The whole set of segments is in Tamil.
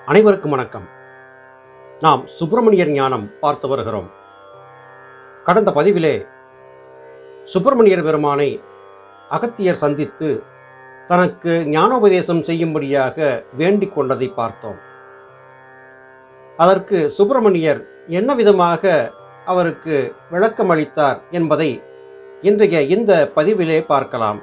அனைவருக்கும் வணக்கம் நாம் சுப்பிரமணியர் ஞானம் பார்த்து வருகிறோம் கடந்த பதிவிலே சுப்பிரமணியர் பெருமானை அகத்தியர் சந்தித்து தனக்கு ஞானோபதேசம் செய்யும்படியாக வேண்டிக் கொண்டதை பார்த்தோம் அதற்கு சுப்பிரமணியர் என்ன விதமாக அவருக்கு விளக்கம் அளித்தார் என்பதை இன்றைய இந்த பதிவிலே பார்க்கலாம்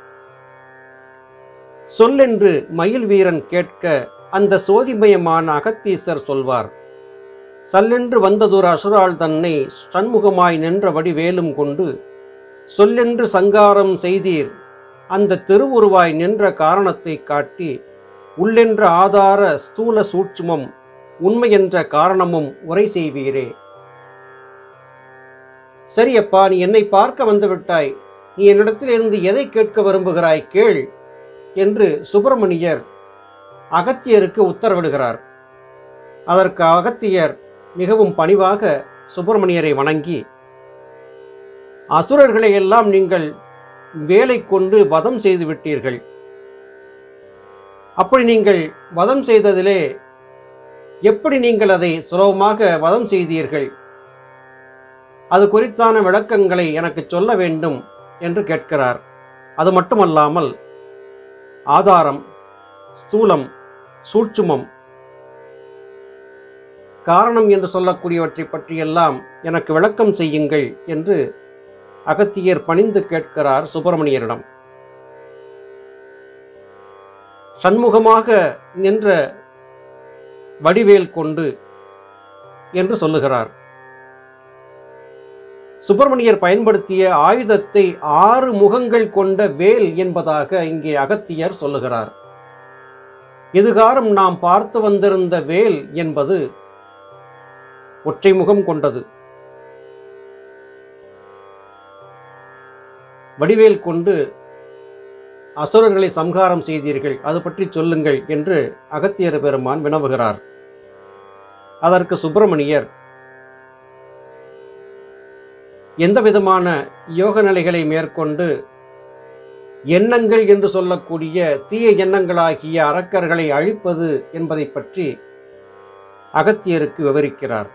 சொல்லென்று மயில் வீரன் கேட்க அந்த சோதிமயமான அகத்தீசர் சொல்வார் சல்லென்று வந்ததொரு அசுரால் தன்னை சண்முகமாய் நின்றபடி வேலும் கொண்டு சொல்லென்று சங்காரம் செய்தீர் அந்த திருவுருவாய் நின்ற காரணத்தை காட்டி உள்ளென்ற ஆதார ஸ்தூல சூட்சுமம் உண்மை என்ற காரணமும் உரை செய்வீரே சரியப்பா நீ என்னை பார்க்க வந்துவிட்டாய் நீ என்னிடத்திலிருந்து எதை கேட்க விரும்புகிறாய் கேள் என்று சுப்பிரமணியர் அகத்தியருக்கு உத்தரவிடுகிறார் அதற்கு அகத்தியர் மிகவும் பணிவாக சுப்பிரமணியரை வணங்கி அசுரர்களை எல்லாம் நீங்கள் வேலை கொண்டு வதம் செய்து விட்டீர்கள் அப்படி நீங்கள் வதம் செய்ததிலே எப்படி நீங்கள் அதை சுலபமாக வதம் செய்தீர்கள் அது குறித்தான விளக்கங்களை எனக்கு சொல்ல வேண்டும் என்று கேட்கிறார் அது மட்டுமல்லாமல் ஆதாரம் ஸ்தூலம் சூட்சுமம் காரணம் என்று சொல்லக்கூடியவற்றை பற்றியெல்லாம் எனக்கு விளக்கம் செய்யுங்கள் என்று அகத்தியர் பணிந்து கேட்கிறார் சுப்பிரமணியரிடம் சண்முகமாக நின்ற வடிவேல் கொண்டு என்று சொல்லுகிறார் சுப்பிரமணியர் பயன்படுத்திய ஆயுதத்தை ஆறு முகங்கள் கொண்ட வேல் என்பதாக இங்கே அகத்தியர் சொல்லுகிறார் இதுகாரம் நாம் பார்த்து வந்திருந்த வேல் என்பது ஒற்றை முகம் கொண்டது வடிவேல் கொண்டு அசுரர்களை சம்ஹாரம் செய்தீர்கள் அது பற்றி சொல்லுங்கள் என்று அகத்தியர் பெருமான் வினவுகிறார் அதற்கு சுப்பிரமணியர் எந்த விதமான யோக நிலைகளை மேற்கொண்டு எண்ணங்கள் என்று சொல்லக்கூடிய தீய எண்ணங்களாகிய அரக்கர்களை அழிப்பது என்பதை பற்றி அகத்தியருக்கு விவரிக்கிறார்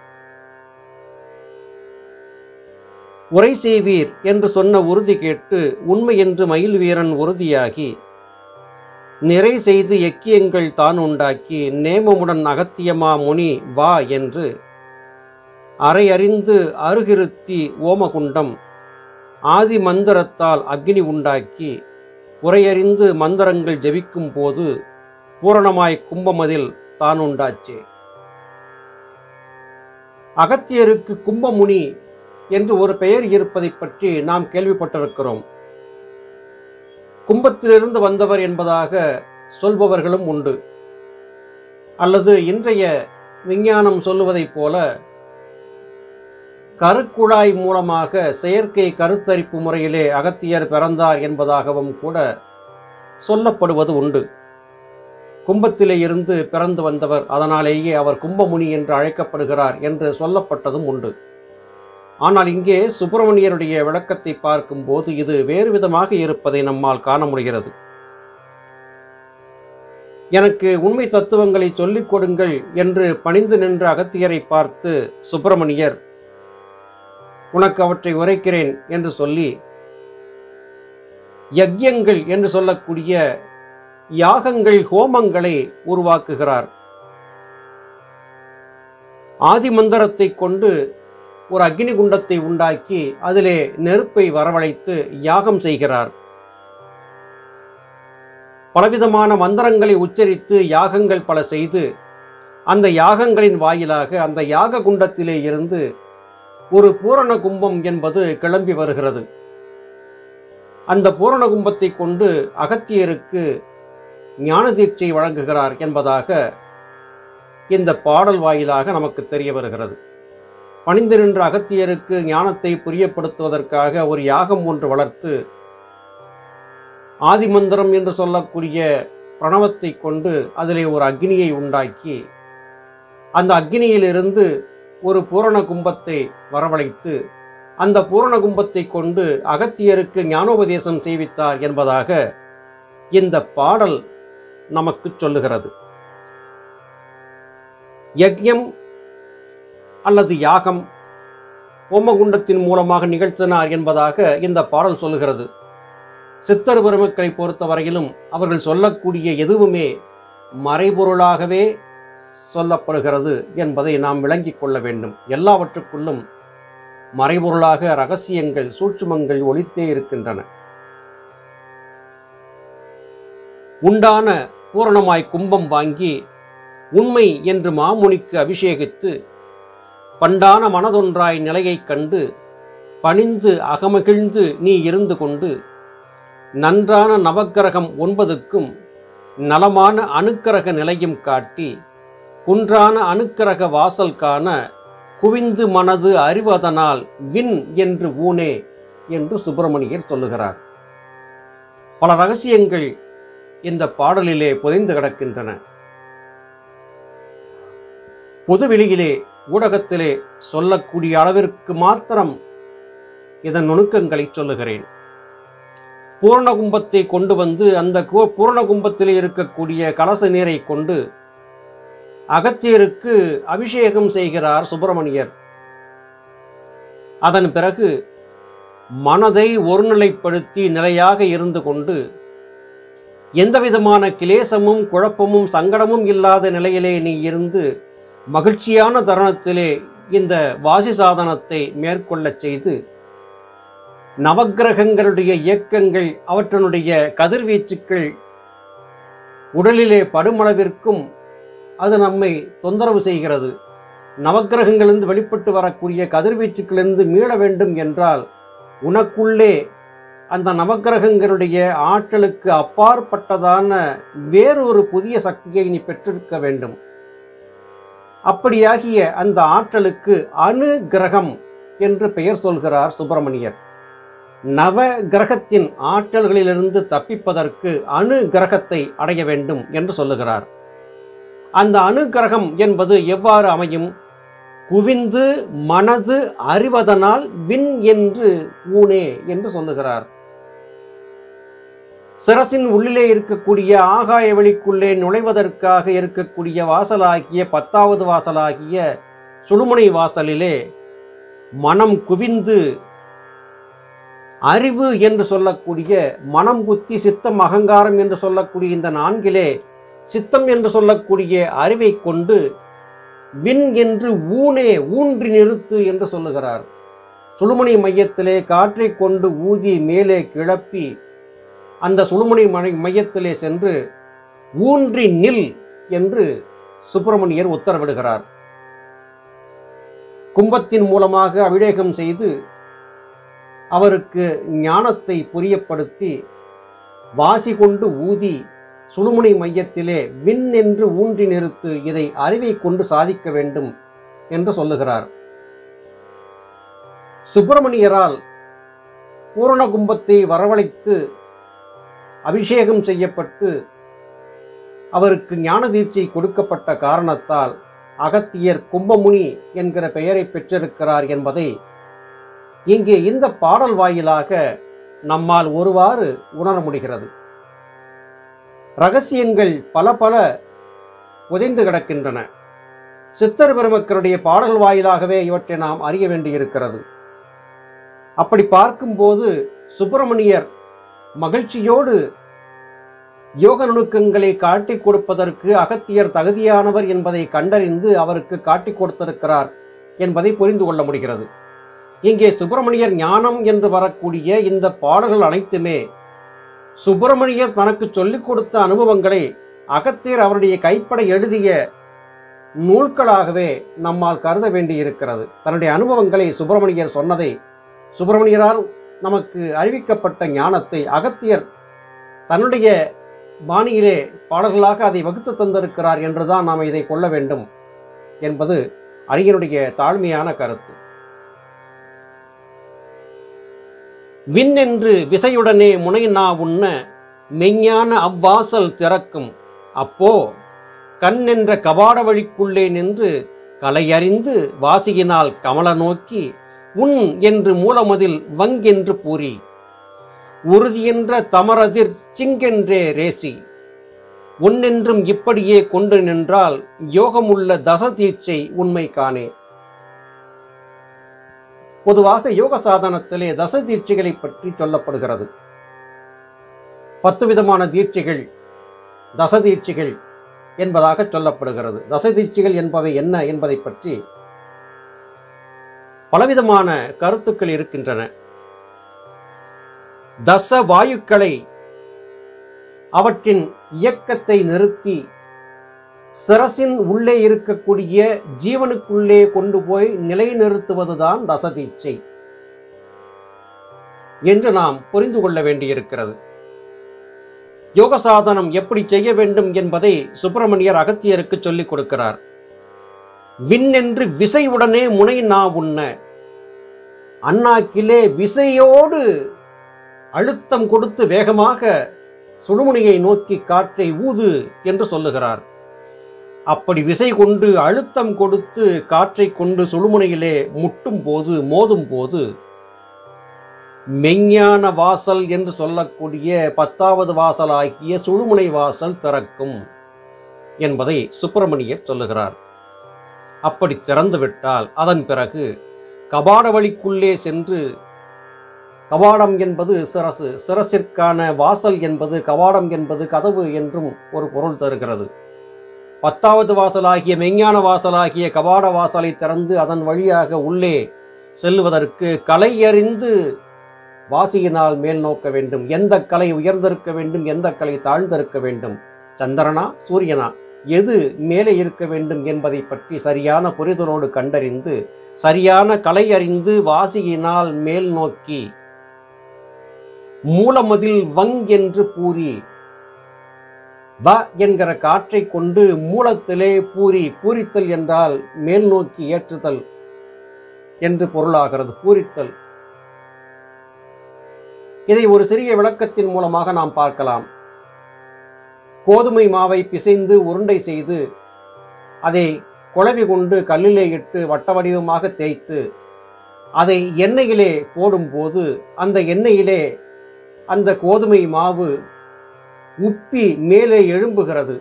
உரை செய்வீர் என்று சொன்ன உறுதி கேட்டு உண்மை என்று மயில் வீரன் உறுதியாகி நிறை செய்து எக்கியங்கள் தான் உண்டாக்கி நேமமுடன் அகத்தியமா முனி வா என்று அரை அறிந்து அருகிருத்தி ஓமகுண்டம் ஆதி மந்திரத்தால் அக்னி உண்டாக்கி உரையறிந்து மந்திரங்கள் ஜெபிக்கும் போது பூரணமாய் கும்பமதில் தான் உண்டாச்சே அகத்தியருக்கு கும்பமுனி என்று ஒரு பெயர் இருப்பதை பற்றி நாம் கேள்விப்பட்டிருக்கிறோம் கும்பத்திலிருந்து வந்தவர் என்பதாக சொல்பவர்களும் உண்டு அல்லது இன்றைய விஞ்ஞானம் சொல்லுவதைப் போல கருக்குழாய் மூலமாக செயற்கை கருத்தரிப்பு முறையிலே அகத்தியர் பிறந்தார் என்பதாகவும் கூட சொல்லப்படுவது உண்டு கும்பத்திலே இருந்து பிறந்து வந்தவர் அதனாலேயே அவர் கும்பமுனி என்று அழைக்கப்படுகிறார் என்று சொல்லப்பட்டதும் உண்டு ஆனால் இங்கே சுப்பிரமணியருடைய விளக்கத்தை பார்க்கும்போது இது வேறு விதமாக இருப்பதை நம்மால் காண முடிகிறது எனக்கு உண்மை தத்துவங்களை சொல்லிக் கொடுங்கள் என்று பணிந்து நின்ற அகத்தியரை பார்த்து சுப்பிரமணியர் உனக்கு அவற்றை உரைக்கிறேன் என்று சொல்லி யக்யங்கள் என்று சொல்லக்கூடிய யாகங்கள் ஹோமங்களை உருவாக்குகிறார் ஆதி மந்திரத்தை கொண்டு ஒரு அக்னி குண்டத்தை உண்டாக்கி அதிலே நெருப்பை வரவழைத்து யாகம் செய்கிறார் பலவிதமான மந்திரங்களை உச்சரித்து யாகங்கள் பல செய்து அந்த யாகங்களின் வாயிலாக அந்த யாக குண்டத்திலே இருந்து ஒரு பூரண கும்பம் என்பது கிளம்பி வருகிறது அந்த பூரண கும்பத்தை கொண்டு அகத்தியருக்கு ஞான தீட்சை வழங்குகிறார் என்பதாக இந்த பாடல் வாயிலாக நமக்கு தெரிய வருகிறது பணிந்து நின்ற அகத்தியருக்கு ஞானத்தை புரியப்படுத்துவதற்காக ஒரு யாகம் ஒன்று வளர்த்து ஆதிமந்திரம் என்று சொல்லக்கூடிய பிரணவத்தை கொண்டு அதிலே ஒரு அக்னியை உண்டாக்கி அந்த அக்னியிலிருந்து ஒரு பூரண கும்பத்தை வரவழைத்து அந்த பூரண கும்பத்தை கொண்டு அகத்தியருக்கு ஞானோபதேசம் செய்வித்தார் என்பதாக இந்த பாடல் நமக்கு சொல்லுகிறது யக்ஞம் அல்லது யாகம் ஓமகுண்டத்தின் மூலமாக நிகழ்த்தினார் என்பதாக இந்த பாடல் சொல்லுகிறது சித்தர் பெருமக்களை பொறுத்தவரையிலும் அவர்கள் சொல்லக்கூடிய எதுவுமே மறைபொருளாகவே சொல்லப்படுகிறது என்பதை நாம் விளங்கிக் கொள்ள வேண்டும் எல்லாவற்றுக்குள்ளும் மறைபொருளாக ரகசியங்கள் சூட்சுமங்கள் ஒளித்தே இருக்கின்றன உண்டான பூரணமாய் கும்பம் வாங்கி உண்மை என்று மாமுனிக்கு அபிஷேகித்து பண்டான மனதொன்றாய் நிலையைக் கண்டு பணிந்து அகமகிழ்ந்து நீ இருந்து கொண்டு நன்றான நவக்கிரகம் ஒன்பதுக்கும் நலமான அணுக்கரக நிலையும் காட்டி குன்றான அணுக்கரக வாசல் காண குவிந்து மனது அறிவதனால் வின் என்று ஊனே என்று சுப்பிரமணியர் சொல்லுகிறார் பல ரகசியங்கள் இந்த பாடலிலே புதைந்து கிடக்கின்றன பொதுவெளியிலே ஊடகத்திலே சொல்லக்கூடிய அளவிற்கு மாத்திரம் இதன் நுணுக்கங்களை சொல்லுகிறேன் பூர்ணகும்பத்தை கொண்டு வந்து அந்த கு- பூர்ணகும்பத்திலே இருக்கக்கூடிய கலச நீரை கொண்டு அகத்தியருக்கு அபிஷேகம் செய்கிறார் சுப்பிரமணியர் அதன் பிறகு மனதை ஒருநிலைப்படுத்தி நிலையாக இருந்து கொண்டு எந்தவிதமான கிளேசமும் குழப்பமும் சங்கடமும் இல்லாத நிலையிலே நீ இருந்து மகிழ்ச்சியான தருணத்திலே இந்த வாசி சாதனத்தை மேற்கொள்ளச் செய்து நவக்கிரகங்களுடைய இயக்கங்கள் அவற்றினுடைய கதிர்வீச்சுக்கள் உடலிலே படுமளவிற்கும் அது நம்மை தொந்தரவு செய்கிறது நவக்கிரகங்களிலிருந்து வெளிப்பட்டு வரக்கூடிய கதிர்வீச்சுக்களிலிருந்து மீள வேண்டும் என்றால் உனக்குள்ளே அந்த நவக்கிரகங்களுடைய ஆற்றலுக்கு அப்பாற்பட்டதான வேறொரு புதிய சக்தியை நீ பெற்றிருக்க வேண்டும் அப்படியாகிய அந்த ஆற்றலுக்கு அணு கிரகம் என்று பெயர் சொல்கிறார் சுப்பிரமணியர் நவ கிரகத்தின் ஆற்றல்களிலிருந்து தப்பிப்பதற்கு அணு கிரகத்தை அடைய வேண்டும் என்று சொல்லுகிறார் அந்த அணு கிரகம் என்பது எவ்வாறு அமையும் குவிந்து மனது அறிவதனால் வின் என்று ஊனே என்று சொல்லுகிறார் சிரசின் உள்ளிலே இருக்கக்கூடிய ஆகாய வெளிக்குள்ளே நுழைவதற்காக இருக்கக்கூடிய வாசலாகிய பத்தாவது வாசலாகிய சுழுமுனை வாசலிலே மனம் குவிந்து அறிவு என்று சொல்லக்கூடிய மனம் புத்தி சித்தம் அகங்காரம் என்று சொல்லக்கூடிய இந்த நான்கிலே சித்தம் என்று சொல்லக்கூடிய அறிவை கொண்டு வின் என்று ஊனே ஊன்றி நிறுத்து என்று சொல்லுகிறார் சுழுமுனை மையத்திலே காற்றை கொண்டு ஊதி மேலே கிளப்பி அந்த சுழுமுனை மனை மையத்திலே சென்று ஊன்றி நில் என்று சுப்பிரமணியர் உத்தரவிடுகிறார் கும்பத்தின் மூலமாக அபிஷேகம் செய்து அவருக்கு ஞானத்தை புரியப்படுத்தி வாசி கொண்டு ஊதி சுழுமுனை மையத்திலே விண் என்று ஊன்றி நிறுத்து இதை அறிவை கொண்டு சாதிக்க வேண்டும் என்று சொல்லுகிறார் சுப்பிரமணியரால் பூரண கும்பத்தை வரவழைத்து அபிஷேகம் செய்யப்பட்டு அவருக்கு ஞான தீட்சை கொடுக்கப்பட்ட காரணத்தால் அகத்தியர் கும்பமுனி என்கிற பெயரை பெற்றிருக்கிறார் என்பதை இங்கே இந்த பாடல் வாயிலாக நம்மால் ஒருவாறு உணர முடிகிறது ரகசியங்கள் பல பல புதைந்து கிடக்கின்றன சித்தர் பெருமக்களுடைய பாடல் வாயிலாகவே இவற்றை நாம் அறிய வேண்டியிருக்கிறது அப்படி பார்க்கும்போது சுப்பிரமணியர் மகிழ்ச்சியோடு யோக நுணுக்கங்களை காட்டிக் கொடுப்பதற்கு அகத்தியர் தகுதியானவர் என்பதை கண்டறிந்து அவருக்கு காட்டிக் கொடுத்திருக்கிறார் என்பதை புரிந்து கொள்ள முடிகிறது இங்கே சுப்பிரமணியர் ஞானம் என்று வரக்கூடிய இந்த பாடல்கள் அனைத்துமே சுப்பிரமணியர் தனக்கு சொல்லிக் கொடுத்த அனுபவங்களை அகத்தியர் அவருடைய கைப்பட எழுதிய நூல்களாகவே நம்மால் கருத வேண்டியிருக்கிறது தன்னுடைய அனுபவங்களை சுப்பிரமணியர் சொன்னதை சுப்பிரமணியரால் நமக்கு அறிவிக்கப்பட்ட ஞானத்தை அகத்தியர் தன்னுடைய பாணியிலே பாடல்களாக அதை வகுத்து தந்திருக்கிறார் என்றுதான் நாம் இதை கொள்ள வேண்டும் என்பது அறிஞருடைய தாழ்மையான கருத்து விண் என்று விசையுடனே முனைநா உண்ண மெஞ்ஞான அவ்வாசல் திறக்கும் அப்போ கண் என்ற கபாட வழிக்குள்ளே நின்று கலையறிந்து வாசியினால் கமல நோக்கி உன் என்று மூலமதில் வங்கென்று பூரி உறுதியென்ற தமரதிர் சிங்கென்றே ரேசி ஒன்னென்றும் இப்படியே கொண்டு நின்றால் யோகமுள்ள தசதீட்சை உண்மை காணே பொதுவாக யோக சாதனத்திலே தச தீட்சைகளை பற்றி சொல்லப்படுகிறது பத்து விதமான தீட்சைகள் தச தீட்சைகள் என்பதாக சொல்லப்படுகிறது தச தீட்சைகள் என்பவை என்ன என்பதை பற்றி பலவிதமான கருத்துக்கள் இருக்கின்றன தச வாயுக்களை அவற்றின் இயக்கத்தை நிறுத்தி சிரசின் உள்ளே இருக்கக்கூடிய ஜீவனுக்குள்ளே கொண்டு போய் நிலைநிறுத்துவதுதான் தசதீட்சை என்று நாம் புரிந்து கொள்ள வேண்டியிருக்கிறது யோக சாதனம் எப்படி செய்ய வேண்டும் என்பதை சுப்பிரமணியர் அகத்தியருக்கு சொல்லிக் கொடுக்கிறார் விண்ணென்று விசையுடனே முனை நா உண்ண அண்ணாக்கிலே விசையோடு அழுத்தம் கொடுத்து வேகமாக சுழுமுனையை நோக்கி காற்றை ஊது என்று சொல்லுகிறார் அப்படி விசை கொண்டு அழுத்தம் கொடுத்து காற்றை கொண்டு சுழுமுனையிலே முட்டும் போது மோதும் போது மெஞ்ஞான வாசல் என்று சொல்லக்கூடிய பத்தாவது வாசலாகிய சுழுமுனை வாசல் திறக்கும் என்பதை சுப்பிரமணியர் சொல்லுகிறார் அப்படி திறந்துவிட்டால் அதன் பிறகு கபாட வழிக்குள்ளே சென்று கபாடம் என்பது சிரசு சிரசிற்கான வாசல் என்பது கவாடம் என்பது கதவு என்றும் ஒரு பொருள் தருகிறது பத்தாவது வாசலாகிய மெஞ்ஞான வாசலாகிய கபாட வாசலை திறந்து அதன் வழியாக உள்ளே செல்வதற்கு கலை அறிந்து வாசியினால் மேல் நோக்க வேண்டும் எந்த கலை உயர்ந்திருக்க வேண்டும் எந்த கலை தாழ்ந்திருக்க வேண்டும் சந்திரனா சூரியனா எது மேலே இருக்க வேண்டும் என்பதை பற்றி சரியான புரிதலோடு கண்டறிந்து சரியான கலை அறிந்து வாசியினால் மேல் நோக்கி மூலமதில் வங் என்று பூரி வ என்கிற காற்றை கொண்டு மூலத்திலே பூரி பூரித்தல் என்றால் மேல் நோக்கி ஏற்றுதல் என்று பொருளாகிறது பூரித்தல் இதை ஒரு சிறிய விளக்கத்தின் மூலமாக நாம் பார்க்கலாம் கோதுமை மாவை பிசைந்து உருண்டை செய்து அதை குழவி கொண்டு கல்லிலே இட்டு வட்ட வடிவமாக தேய்த்து அதை எண்ணெயிலே போடும்போது அந்த எண்ணெயிலே அந்த கோதுமை மாவு உப்பி மேலே எழும்புகிறது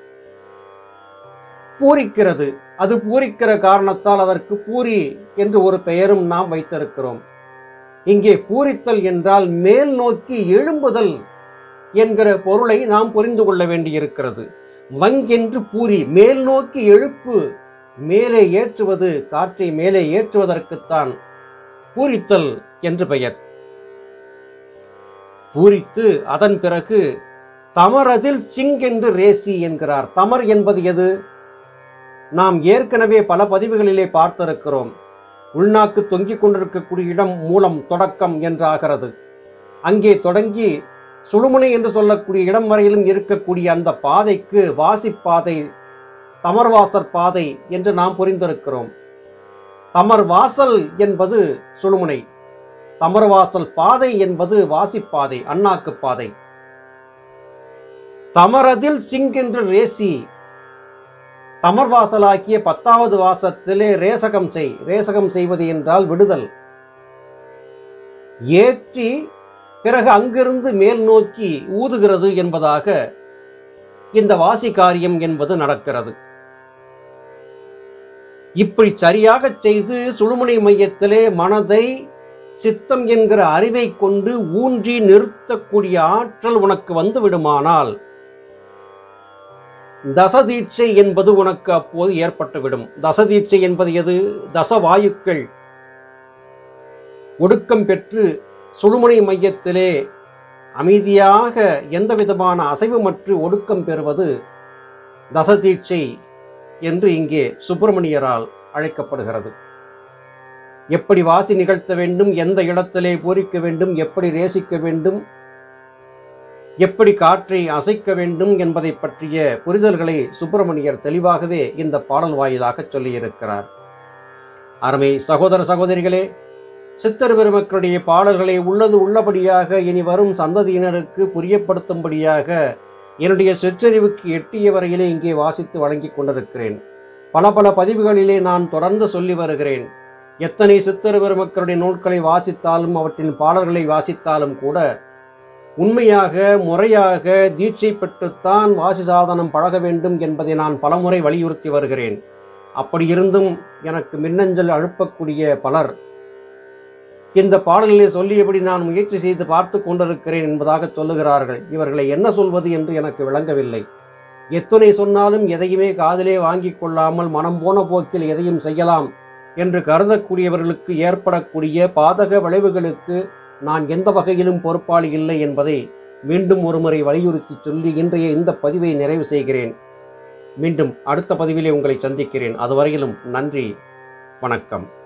பூரிக்கிறது அது பூரிக்கிற காரணத்தால் அதற்கு பூரி என்று ஒரு பெயரும் நாம் வைத்திருக்கிறோம் இங்கே பூரித்தல் என்றால் மேல் நோக்கி எழும்புதல் என்கிற பொருளை நாம் புரிந்து கொள்ள வேண்டியிருக்கிறது வங் என்று பூரி மேல் நோக்கி எழுப்பு மேலே ஏற்றுவது காற்றை மேலே ஏற்றுவதற்குத்தான் பூரித்தல் என்று பெயர் பூரித்து அதன் பிறகு தமரதில் சிங் என்று ரேசி என்கிறார் தமர் என்பது எது நாம் ஏற்கனவே பல பதிவுகளிலே பார்த்திருக்கிறோம் உள்நாக்கு தொங்கிக் கொண்டிருக்கக்கூடிய இடம் மூலம் தொடக்கம் என்றாகிறது அங்கே தொடங்கி சுழுமுனை என்று சொல்லக்கூடிய இடம் வரையிலும் இருக்கக்கூடிய அந்த பாதைக்கு வாசிப்பாதை தமர்வாசற் பாதை என்று நாம் புரிந்திருக்கிறோம் தமர் வாசல் என்பது சுழுமுனை தமர்வாசல் பாதை என்பது வாசிப்பாதை அண்ணாக்கு பாதை தமரதில் சிங் என்று ரேசி தமர்வாசலாக்கிய பத்தாவது வாசத்திலே ரேசகம் செய் ரேசகம் செய்வது என்றால் விடுதல் ஏற்றி பிறகு அங்கிருந்து மேல் நோக்கி ஊதுகிறது என்பதாக இந்த வாசி காரியம் என்பது நடக்கிறது இப்படி சரியாக செய்து சுழுமுனை மையத்திலே மனதை சித்தம் என்கிற அறிவை கொண்டு ஊன்றி நிறுத்தக்கூடிய ஆற்றல் உனக்கு வந்து விடுமானால் தசதீட்சை என்பது உனக்கு அப்போது ஏற்பட்டுவிடும் தசதீட்சை என்பது எது தசவாயுக்கள் ஒடுக்கம் பெற்று சுழுமுனை மையத்திலே அமைதியாக எந்த விதமான அசைவுமற்று ஒடுக்கம் பெறுவது தசதீட்சை என்று இங்கே சுப்பிரமணியரால் அழைக்கப்படுகிறது எப்படி வாசி நிகழ்த்த வேண்டும் எந்த இடத்திலே பூரிக்க வேண்டும் எப்படி ரேசிக்க வேண்டும் எப்படி காற்றை அசைக்க வேண்டும் என்பதை பற்றிய புரிதல்களை சுப்பிரமணியர் தெளிவாகவே இந்த பாடல் வாயிலாக சொல்லியிருக்கிறார் அருமை சகோதர சகோதரிகளே சித்தர் பெருமக்களுடைய பாடல்களை உள்ளது உள்ளபடியாக இனி வரும் சந்ததியினருக்கு புரியப்படுத்தும்படியாக என்னுடைய சிற்றறிவுக்கு எட்டிய வரையிலே இங்கே வாசித்து வழங்கிக் கொண்டிருக்கிறேன் பல பல பதிவுகளிலே நான் தொடர்ந்து சொல்லி வருகிறேன் எத்தனை சித்தர் பெருமக்களுடைய நூல்களை வாசித்தாலும் அவற்றின் பாடல்களை வாசித்தாலும் கூட உண்மையாக முறையாக தீட்சை பெற்றுத்தான் வாசி சாதனம் பழக வேண்டும் என்பதை நான் பலமுறை வலியுறுத்தி வருகிறேன் அப்படி இருந்தும் எனக்கு மின்னஞ்சல் அழுப்பக்கூடிய பலர் இந்த பாடலிலே சொல்லியபடி நான் முயற்சி செய்து பார்த்து கொண்டிருக்கிறேன் என்பதாக சொல்லுகிறார்கள் இவர்களை என்ன சொல்வது என்று எனக்கு விளங்கவில்லை எத்துணை சொன்னாலும் எதையுமே காதிலே வாங்கிக் கொள்ளாமல் மனம் போன போக்கில் எதையும் செய்யலாம் என்று கருதக்கூடியவர்களுக்கு ஏற்படக்கூடிய பாதக விளைவுகளுக்கு நான் எந்த வகையிலும் பொறுப்பாளி இல்லை என்பதை மீண்டும் ஒருமுறை வலியுறுத்தி சொல்லி இன்றைய இந்த பதிவை நிறைவு செய்கிறேன் மீண்டும் அடுத்த பதிவிலே உங்களை சந்திக்கிறேன் அதுவரையிலும் நன்றி வணக்கம்